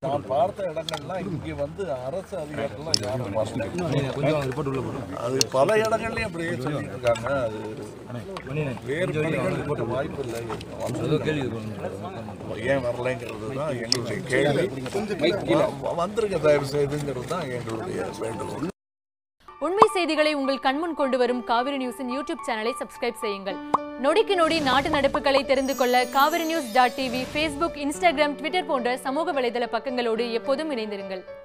நான் பார்த்த இடங்கள்லாம் இங்கே வந்து அரசு அதிகாரிகள்லாம் யாரும் வரல. அது பல இடங்கள்லயும் அப்படியே சொல்லிட்டு இருக்காங்க அது வேறு பணிகள் இருக்க வாய்ப்பு இல்லை ஏன் வரலைங்கிறது தான் எங்களுடைய கேள்வி வ- வந்திருக்க தயவு செய்துங்கிறது தான் எங்களுடைய வேண்டுகோள் உண்மை செய்திகளை உங்கள் கண்முன் கொண்டு வரும் காவிரி நியூஸின் யூடியூப் சேனலை சப்ஸ்கிரைப் செய்யுங்கள் நொடிக்கு நொடி நாட்டு நடப்புகளை தெரிந்து கொள்ள Kaveri news dot TV Facebook Instagram Twitter போன்ற சமூக வலைதள பக்கங்களோடு எப்போதும் இணைந்திருங்கள்